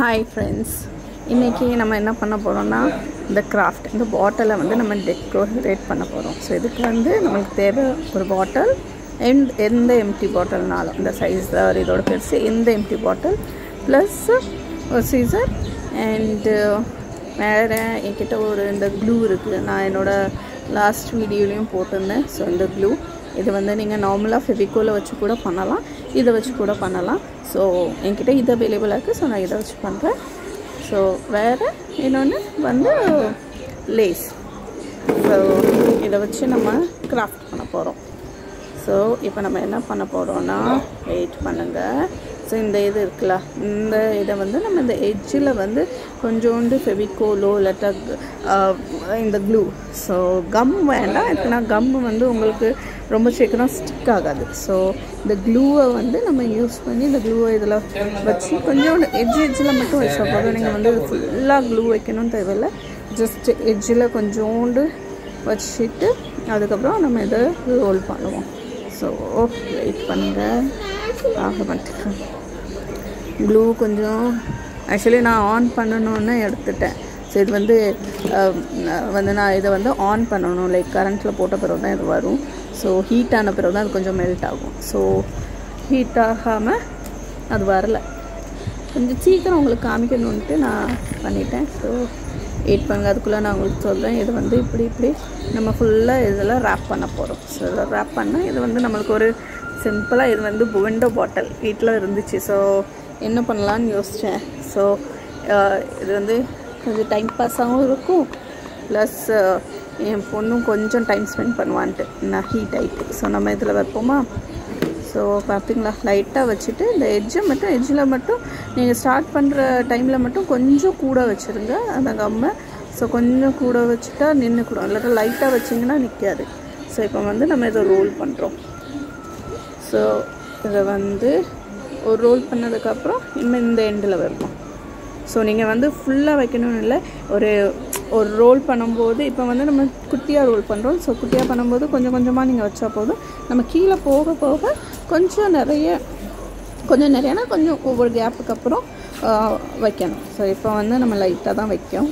hi friends இன்றைக்கி நம்ம என்ன பண்ண போகிறோம்னா இந்த கிராஃப்ட் இந்த பாட்டிலை வந்து நம்ம டெக்கரேட் பண்ண போகிறோம் ஸோ இதுக்கு வந்து நம்மளுக்கு தேவை ஒரு பாட்டில் எந்த எந்த எம்டி பாட்டில்னாலும் இந்த சைஸ் இதோட பெருசு எந்த எம்டி பாட்டில் ப்ளஸ் ஒரு சீசர் அண்டு வேறு என்கிட்ட ஒரு இந்த க்ளூ இருக்குது நான் என்னோடய லாஸ்ட் வீடியோலையும் போட்டிருந்தேன் ஸோ இந்த க்ளூ இது வந்து நீங்கள் நார்மலாக ஃபெவிகோவில் வச்சு கூட பண்ணலாம் இதை வச்சு கூட பண்ணலாம் ஸோ என்கிட்ட இது அவைலபிளாக இருக்குது ஸோ நான் இதை வச்சு பண்ணுறேன் ஸோ வேறு இன்னொன்று வந்து லேஸ் ஸோ இதை வச்சு நம்ம கிராஃப்ட் பண்ண போகிறோம் ஸோ இப்போ நம்ம என்ன பண்ண போகிறோன்னா வெயிட் பண்ணுங்கள் ஸோ இந்த இது இருக்குல்ல இந்த இதை வந்து நம்ம இந்த எட்ஜில் வந்து கொஞ்சோண்டு ஃபெவிகோலோ இல்லாட்டா இந்த க்ளூ ஸோ கம் வேண்டாம் இருக்குன்னா கம் வந்து உங்களுக்கு ரொம்ப சீக்கிரம் ஸ்டிக் ஆகாது ஸோ இந்த க்ளூவை வந்து நம்ம யூஸ் பண்ணி இந்த க்ளூவை இதில் வச்சு கொஞ்சோண்டு எட்ஜ் எட்ஜில் மட்டும் வச்சா போதும் நீங்கள் வந்து ஃபுல்லாக க்ளூ வைக்கணும்னு தேவையில்லை ஜஸ்ட் எட்ஜில் கொஞ்சோண்டு வச்சுட்டு அதுக்கப்புறம் நம்ம இதை ரோல் பண்ணுவோம் ஸோ வெயிட் பண்ணுங்கள் ஆக மாட்டேன் க்ளூ கொஞ்சம் ஆக்சுவலி நான் ஆன் பண்ணணுன்னு எடுத்துட்டேன் ஸோ இது வந்து வந்து நான் இதை வந்து ஆன் பண்ணணும் லைக் கரண்ட்டில் போட்ட பிறகு தான் இது வரும் ஸோ ஹீட் ஆன பிறகு தான் அது கொஞ்சம் மெல்ட் ஆகும் ஸோ ஹீட் ஆகாமல் அது வரல கொஞ்சம் சீக்கிரம் உங்களுக்கு காமிக்கணுன்ட்டு நான் பண்ணிட்டேன் ஸோ வெயிட் பண்ணுங்க அதுக்குள்ளே நான் உங்களுக்கு சொல்கிறேன் இது வந்து இப்படி இப்படி நம்ம ஃபுல்லாக இதில் ரேப் பண்ண போகிறோம் ஸோ இதில் ரேப் பண்ணால் இது வந்து நம்மளுக்கு ஒரு சிம்பிளாக இது வந்து விண்டோ பாட்டில் வீட்டில் இருந்துச்சு ஸோ என்ன பண்ணலான்னு யோசித்தேன் ஸோ இது வந்து கொஞ்சம் டைம் பாஸாகவும் இருக்கும் ப்ளஸ் என் பொண்ணும் கொஞ்சம் டைம் ஸ்பெண்ட் பண்ணுவான்ட்டு நான் ஹீட் ஆகிட்டு ஸோ நம்ம இதில் வைப்போமா ஸோ பார்த்தீங்களா லைட்டாக வச்சுட்டு இந்த எட்ஜை மட்டும் எட்ஜில் மட்டும் நீங்கள் ஸ்டார்ட் பண்ணுற டைமில் மட்டும் கொஞ்சம் கூட வச்சுருங்க அந்த கம்மை ஸோ கொஞ்சம் கூட வச்சுட்டா நின்று கூட இல்லாட்டா லைட்டாக வச்சிங்கன்னா நிற்காது ஸோ இப்போ வந்து நம்ம இதை ரோல் பண்ணுறோம் ஸோ இதை வந்து ஒரு ரோல் பண்ணதுக்கப்புறம் இன்னும் இந்த எண்டில் வருவோம் ஸோ நீங்கள் வந்து ஃபுல்லாக வைக்கணும்னு இல்லை ஒரு ஒரு ரோல் பண்ணும்போது இப்போ வந்து நம்ம குட்டியாக ரோல் பண்ணுறோம் ஸோ குட்டியாக பண்ணும்போது கொஞ்சம் கொஞ்சமாக நீங்கள் வச்சா போதும் நம்ம கீழே போக போக கொஞ்சம் நிறைய கொஞ்சம் நிறையனா கொஞ்சம் ஒவ்வொரு கேப்புக்கு அப்புறம் வைக்கணும் ஸோ இப்போ வந்து நம்ம லைட்டாக தான் வைக்கும்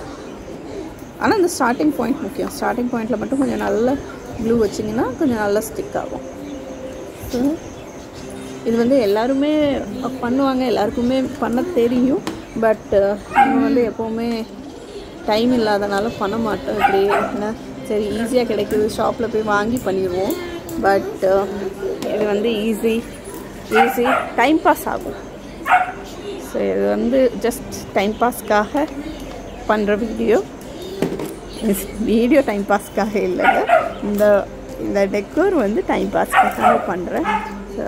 ஆனால் இந்த ஸ்டார்டிங் பாயிண்ட் முக்கியம் ஸ்டார்டிங் பாயிண்டில் மட்டும் கொஞ்சம் நல்ல க்ளூ வச்சிங்கன்னா கொஞ்சம் நல்லா ஸ்டிக் ஆகும் ஸோ இது வந்து எல்லாருமே பண்ணுவாங்க எல்லாருக்குமே பண்ண தெரியும் பட் நம்ம வந்து எப்போவுமே டைம் இல்லாதனால பண்ண மாட்டோம் இப்படி என்ன சரி ஈஸியாக கிடைக்குது ஷாப்பில் போய் வாங்கி பண்ணிடுவோம் பட் இது வந்து ஈஸி ஈஸி டைம் பாஸ் ஆகும் ஸோ இது வந்து ஜஸ்ட் டைம் பாஸ்க்காக பண்ணுற வீடியோ வீடியோ டைம் பாஸ்க்காக இல்லைங்க இந்த இந்த டெக்கோர் வந்து டைம் பாஸ்க்காக பண்ணுறேன் ஸோ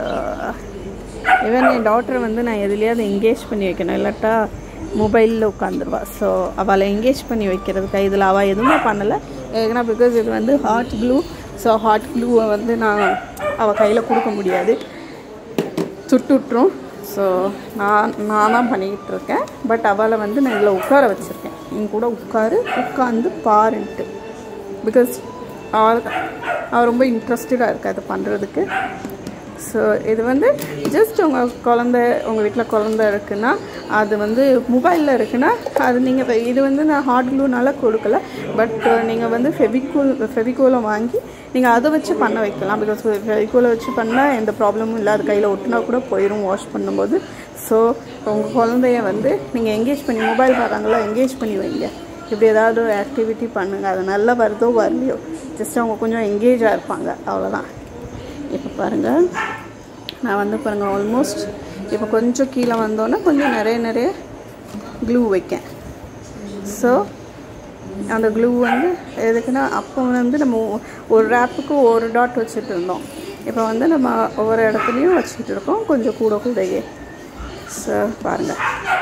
ஈவன் என் டாட்டரை வந்து நான் எதுலேயாவது என்கேஜ் பண்ணி வைக்கணும் இல்லாட்டா மொபைலில் உட்காந்துருவா ஸோ அவளை என்கேஜ் பண்ணி வைக்கிறதுக்கு இதில் அவள் எதுவுமே பண்ணலை ஏன்னா பிகாஸ் இது வந்து ஹாட் க்ளூ ஸோ ஹாட் க்ளூவை வந்து நான் அவள் கையில் கொடுக்க முடியாது சுட்டுட்ரும் ஸோ நான் நான் தான் பண்ணிக்கிட்டு இருக்கேன் பட் அவளை வந்து நான் இதில் உட்கார வச்சுருக்கேன் நீ கூட உட்காரு உட்காந்து பாருன்ட்டு பிகாஸ் அவள் அவள் ரொம்ப இன்ட்ரெஸ்டடாக இருக்கா இது பண்ணுறதுக்கு ஸோ இது வந்து ஜஸ்ட் உங்கள் குழந்த உங்கள் வீட்டில் குழந்த இருக்குன்னா அது வந்து மொபைலில் இருக்குன்னா அது நீங்கள் இது வந்து நான் ஹார்ட் க்ளூனால கொடுக்கல பட் நீங்கள் வந்து ஃபெவிகூல் ஃபெவிகோலை வாங்கி நீங்கள் அதை வச்சு பண்ண வைக்கலாம் பிகாஸ் ஃபெவிகோலை வச்சு பண்ணால் எந்த ப்ராப்ளமும் இல்லை அது கையில் ஒட்டினா கூட போயிடும் வாஷ் பண்ணும்போது ஸோ உங்கள் குழந்தைய வந்து நீங்கள் என்கேஜ் பண்ணி மொபைல் பார்த்தாங்களோ என்கேஜ் பண்ணி வைங்க இப்படி ஏதாவது ஒரு ஆக்டிவிட்டி பண்ணுங்கள் அது நல்லா வருதோ வரலையோ ஜஸ்ட் அவங்க கொஞ்சம் என்கேஜாக இருப்பாங்க அவ்வளோதான் இப்போ பாருங்கள் நான் வந்து பாருங்கள் ஆல்மோஸ்ட் இப்போ கொஞ்சம் கீழே வந்தோன்னே கொஞ்சம் நிறைய நிறைய க்ளூ வைக்கேன் ஸோ அந்த க்ளூ வந்து எதுக்குன்னா அப்போ வந்து நம்ம ஒரு ரேப்புக்கு ஒரு டாட் வச்சுட்டு இருந்தோம் இப்போ வந்து நம்ம ஒவ்வொரு இடத்துலையும் வச்சுக்கிட்டு இருக்கோம் கொஞ்சம் கூட கூடயே ஸோ பாருங்கள்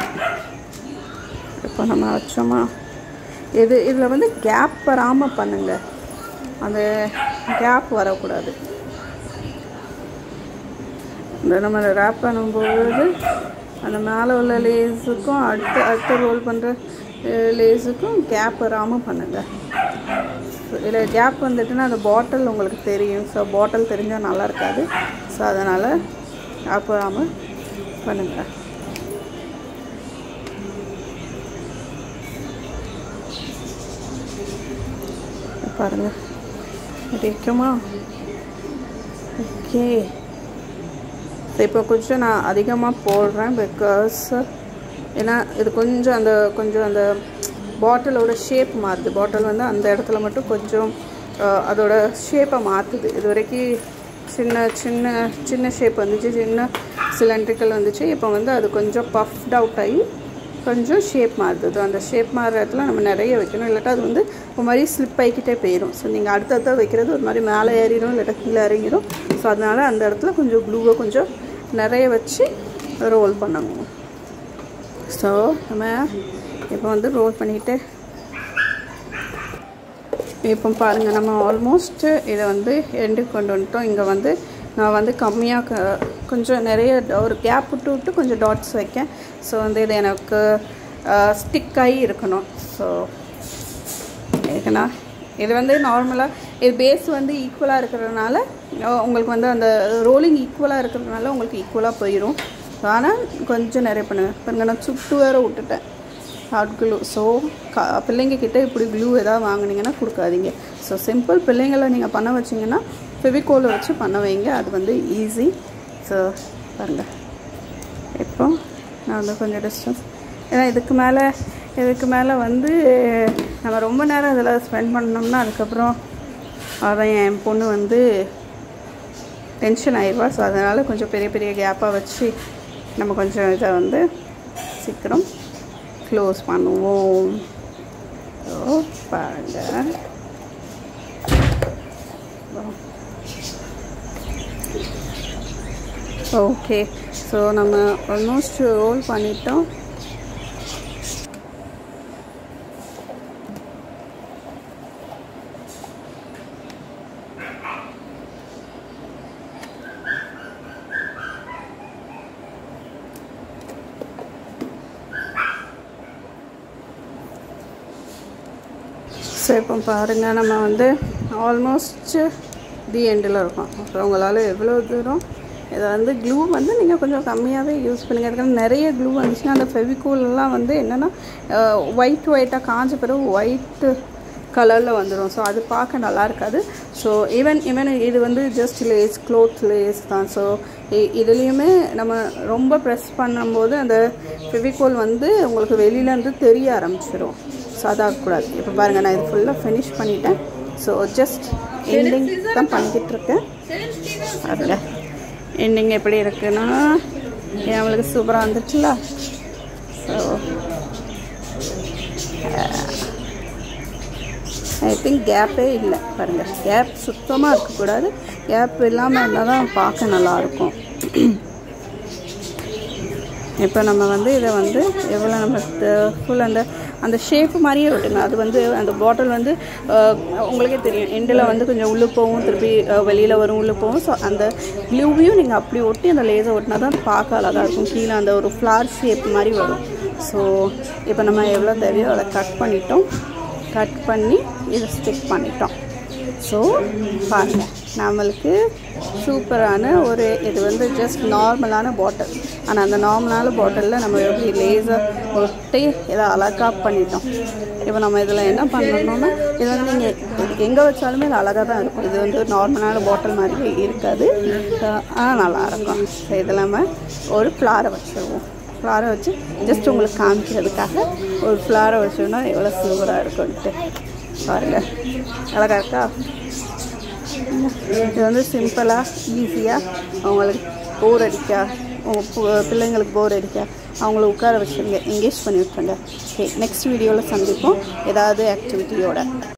இப்போ நம்ம வச்சோமா இது இதில் வந்து கேப் வராமல் பண்ணுங்கள் அந்த கேப் வரக்கூடாது இந்த நம்ம ரேப் பண்ணும்போது அந்த மேலே உள்ள லேஸுக்கும் அடுத்த அடுத்த ரோல் பண்ணுற லேஸுக்கும் கேப் வராமல் பண்ணுங்கள் இதில் கேப் வந்துட்டுன்னா அந்த பாட்டில் உங்களுக்கு தெரியும் ஸோ பாட்டில் தெரிஞ்சால் நல்லா இருக்காது ஸோ அதனால் கேப் வராமல் பண்ணுங்கள் பாருங்கள் இப்படி இருக்குமா ஓகே இப்போ கொஞ்சம் நான் அதிகமாக போடுறேன் பிகாஸ் ஏன்னா இது கொஞ்சம் அந்த கொஞ்சம் அந்த பாட்டிலோட ஷேப் மாறுது பாட்டில் வந்து அந்த இடத்துல மட்டும் கொஞ்சம் அஹ், அதோட ஷேப்பை மாற்றுது இது வரைக்கும் சின்ன சின்ன சின்ன ஷேப் வந்துச்சு சின்ன சிலிண்ட்ரிக்கல் வந்துச்சு இப்போ வந்து அது கொஞ்சம் பஃப்ட் அவுட் ஆகி கொஞ்சம் ஷேப் மாறுது அந்த ஷேப் மாறுற இடத்துல நம்ம நிறைய வைக்கணும் இல்லாட்டா அது வந்து ஒரு மாதிரி ஸ்லிப் ஆகிக்கிட்டே போயிடும் ஸோ நீங்கள் அடுத்தடுத்த வைக்கிறது ஒரு மாதிரி மேலே ஏறிடும் இல்லாட்டா கீழே இறங்கிடும் ஸோ அதனால் அந்த இடத்துல கொஞ்சம் க்ளூவை கொஞ்சம் நிறைய வச்சு ரோல் பண்ணணும் ஸோ நம்ம இப்போ வந்து ரோல் பண்ணிக்கிட்டு இப்போ பாருங்கள் நம்ம ஆல்மோஸ்ட் இதை வந்து எண்டுக்கு கொண்டு வந்துட்டோம் இங்கே வந்து நான் வந்து கம்மியாக க- கொஞ்சம் நிறைய ட- ஒரு கேப் விட்டு விட்டு கொஞ்சம் டாட்ஸ் வைக்கேன் ஸோ வந்து இது எனக்கு ஸ்டிக் ஆகி இருக்கணும் ஸோ ஏன்னா இது வந்து நார்மலாக இது பேஸ் வந்து ஈக்குவலாக இருக்கிறதுனால அஹ், உங்களுக்கு வந்து அந்த ரோலிங் ஈக்குவலாக இருக்கிறதுனால உங்களுக்கு ஈக்குவலாக போயிடும் ஆனால் கொஞ்சம் நிறைய பண்ணுங்கள் பாருங்க நான் சுட்டு வேற விட்டுட்டேன் ஹாட் க்ளூ ஸோ க பிள்ளைங்க கிட்ட இப்படி க்ளூ எதாவது வாங்குனீங்கன்னா கொடுக்காதீங்க ஸோ சிம்பிள் பிள்ளைங்களை நீங்கள் பண்ண வச்சிங்கன்னா ஃபெவிகோலை வச்சு பண்ண வைங்க அது வந்து ஈஸி ஸோ பாருங்கள் இப்போ நான் வந்து கொஞ்சம் டிஸ்டன்ஸ் ஏன்னா இதுக்கு மேலே இதுக்கு மேலே வந்து நம்ம ரொம்ப நேரம் இதில் ஸ்பெண்ட் பண்ணோம்னா அதுக்கப்புறம் அதான் என் பொண்ணு வந்து டென்ஷன் ஆயிடுவா ஸோ அதனால் கொஞ்சம் பெரிய பெரிய கேப்பாக வச்சு நம்ம கொஞ்சம் இதை வந்து சீக்கிரம் க்ளோஸ் பண்ணுவோம் ஸோ பாருங்கள் ஓகே ஸோ நம்ம ஆல்மோஸ்ட் ரோல் பண்ணிட்டோம் ஸோ இப்போ பாருங்கள் நம்ம வந்து ஆல்மோஸ்ட் தி எண்டில் இருக்கோம் அப்புறம் உங்களால் எவ்வளோ தூரம் இதை வந்து க்ளூ வந்து நீங்கள் கொஞ்சம் கம்மியாகவே யூஸ் பண்ணுங்க அதுக்காக நிறைய க்ளூ வந்துச்சுன்னா அந்த ஃபெவிகூல்லாம் வந்து என்னென்னா ஒயிட் ஒயிட்டாக காஞ்ச பிறகு ஒயிட்டு கலரில் வந்துடும் ஸோ அது பார்க்க நல்லா இருக்காது ஸோ ஈவன் ஈவன் இது வந்து ஜஸ்ட் லேஸ் க்ளோத் லேஸ் தான் ஸோ இதுலேயுமே நம்ம ரொம்ப ப்ரெஸ் பண்ணும்போது அந்த ஃபெவிகோல் வந்து உங்களுக்கு வெளியிலேருந்து தெரிய ஆரம்பிச்சிடும் ஸோ அதாகக்கூடாது இப்போ பாருங்கள் நான் இது ஃபுல்லாக ஃபினிஷ் பண்ணிட்டேன் ஸோ ஜஸ்ட் எண்டிங் தான் பண்ணிக்கிட்டு இருக்கேன் பாருங்க எண்டிங் எப்படி இருக்குன்னா நம்மளுக்கு சூப்பராக வந்துச்சுல ஸோ ஐ திங்க் கேப்பே இல்லை பாருங்கள் கேப் சுத்தமாக இருக்கக்கூடாது கேப் இல்லாமல் இருந்தால் தான் பார்க்க நல்லாயிருக்கும் இப்போ நம்ம வந்து இதை வந்து எவ்வளோ நம்ம ஃபுல் அந்த அந்த ஷேப் மாதிரியே விட்டுங்க அது வந்து அந்த பாட்டில் வந்து அஹ், உங்களுக்கே தெரியும் எண்டில் வந்து கொஞ்சம் உள்ளே போகும் திருப்பி வெளியில் வரும் உள்ளே போகும் ஸோ அந்த க்ளூவையும் நீங்கள் அப்படி ஒட்டி அந்த லேசர் ஒட்டினா தான் பார்க்க அழகாக இருக்கும் கீழே அந்த ஒரு ஃப்ளார் ஷேப் மாதிரி வரும் ஸோ இப்போ நம்ம எவ்வளோ தேவையோ அதை கட் பண்ணிட்டோம் கட் பண்ணி இதை ஸ்டிக் பண்ணிட்டோம் ஸோ பாருங்கள் நம்மளுக்கு சூப்பரான ஒரு இது வந்து ஜஸ்ட் நார்மலான பாட்டில் ஆனால் அந்த நார்மலான பாட்டிலில் நம்ம எப்படி லேசர் ஒட்டி இதை அழகாக பண்ணிட்டோம் இப்போ நம்ம இதில் என்ன பண்ணணும்னா இது வந்து நீங்கள் எங்கே வச்சாலுமே இது அழகாக தான் இருக்கும் இது வந்து நார்மலான பாட்டில் மாதிரி இருக்காது ஆனால் நல்லாயிருக்கும் ஸோ இதில் நம்ம ஒரு ஃப்ளாரை வச்சுருவோம் ஃப்ளாரை வச்சு ஜஸ்ட் உங்களுக்கு காமிக்கிறதுக்காக ஒரு ஃப்ளாரை வச்சோம்னா எவ்வளோ சூப்பராக இருக்கும்ன்ட்டு பாருங்கள் அழகா இருக்கா இது வந்து சிம்பிளாக ஈஸியாக அவங்களுக்கு போர் அடிக்கா உங்கள் பு- பிள்ளைங்களுக்கு போர் அடிக்கா அவங்கள உட்கார வச்சுருங்க எங்கேஜ் பண்ணி விட்டுருங்க ஓகே நெக்ஸ்ட் வீடியோவில் சந்திப்போம் ஏதாவது ஆக்டிவிட்டியோட